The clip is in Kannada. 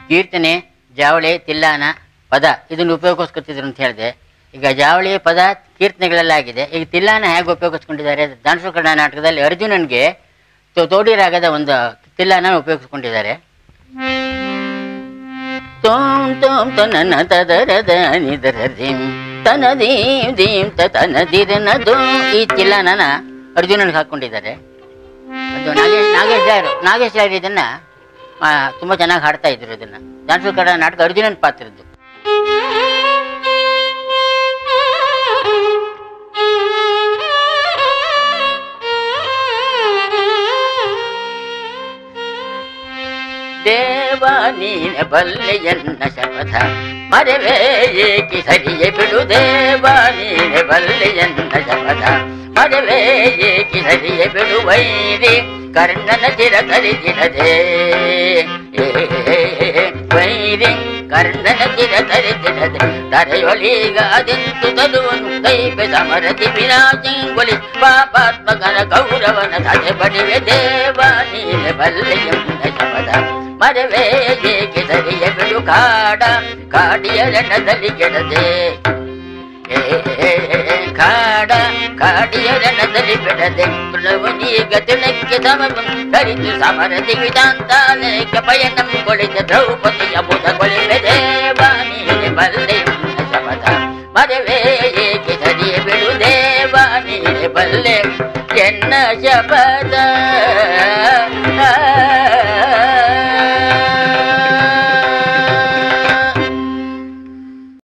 ಕೀರ್ತನೆ ಜಾವಳಿ ತಿಲ್ಲಾನ ಪದ ಇದನ್ನು ಉಪಯೋಗಿಸ್ಕೊತಿದ್ರು ಅಂತ ಹೇಳಿದೆ ಈಗ ಜಾವಳಿ ಪದ ಕೀರ್ತನೆಗಳೆಲ್ಲ ಆಗಿದೆ ಈಗ ತಿಲ್ಲಾನ ಹೇಗೆ ಉಪಯೋಗಿಸ್ಕೊಂಡಿದ್ದಾರೆ ದಾನಸೂರ ಕನ್ನಡ ನಾಟಕದಲ್ಲಿ ಅರ್ಜುನನ್ಗೆ ತೋ- ತೋಡಿ ರಾಗದ ಒಂದು ತಿಲ್ಲಾನ ಉಪಯೋಗಿಸ್ಕೊಂಡಿದ್ದಾರೆ ತೋಂ ತೋಂ ತನನ ತದರದ ನಿದರ ದಿಂ ತನ ದೀಂ ದೀಂ ತನ ದಿರನದು ಈ ತಿಲ್ಲಾನನ ಅರ್ಜುನನ್ಗೆ ಹಾಕೊಂಡಿದ್ದಾರೆ ಅದು ನಾಗೇಶ್ ನಾಗೇಶ್ ಜಾಯರು ನಾಗೇಶ್ ಜಾಯರು ಇದನ್ನ ಆ, ತುಂಬಾ ಚೆನ್ನಾಗಿ ಹಾಡ್ತಾ ಇದ್ರು ಇದನ್ನ ದಾನಸೂರ ಕನ್ನಡ ನಾಟಕ ಅರ್ಜುನನ್ ಪಾತ್ರದ್ದು ದೇವ ನೀನ ಬಲ್ಲೆಯನ್ನ ಶಪಥ ಮರವೇ ಏಕೆ ಸರಿಯೇ ಬಿಡು ದೇವ ನೀನ ಬಲ್ಲೆಯನ್ನ ಶಪಥ ಮರವೇ ಏಕೆ ಸರಿಯೇ ಬಿಡು ವೈರಿ ಕರ್ಣನ ಚಿರ ತರಿದಿರದೆ ವೈರಿ ಕರ್ಣನ ಚಿರ ತರಿದಿರದೆ ತರೆಯೊಳೀಗ ಅದೆಂತು ತಲುವನು ದೈವ ಸಮರತಿ ವಿನಾಶಂಗುಲಿ ಪಾಪಾತ್ಮಕನ ಗೌರವನ ತಡೆ ಬಡಿವೆ ದೇವ ನೀನ ಬಲ್ಲೆಯನ್ನ ಶಪಥ ಮರವೇ ಏಕೆ ಸರಿಯ ಬಿಡು ಕಾಡ ಕಾಡಿಯ ರಣದಲ್ಲಿ ಕೆಡದೆ ಏ, ಕಾಡ ಕಾಡಿಯ ರಣದಲ್ಲಿ ಬಿಡದೆ ಪ್ರಭುನೀಗ ತಿಳಕ್ಕೆ ಸಮಂ ಧರಿತು ಸಮರತಿ ವಿಧಾಂತಾಲಯಕ ಪಯಣಂ ಕೊಳಿತ ದ್ರೌಪದಿಯ ಬುಧಗೊಳಿವೆ ದೇವ ನೀನೆ ಬಲ್ಲೆ ಶಪಥ ಮರವೇ ಏಕೆ ಸರಿಯ ಬಿಡು ದೇವ ನೀನೆ ಬಲ್ಲೆ ಎನ್ನ ಶಪಥ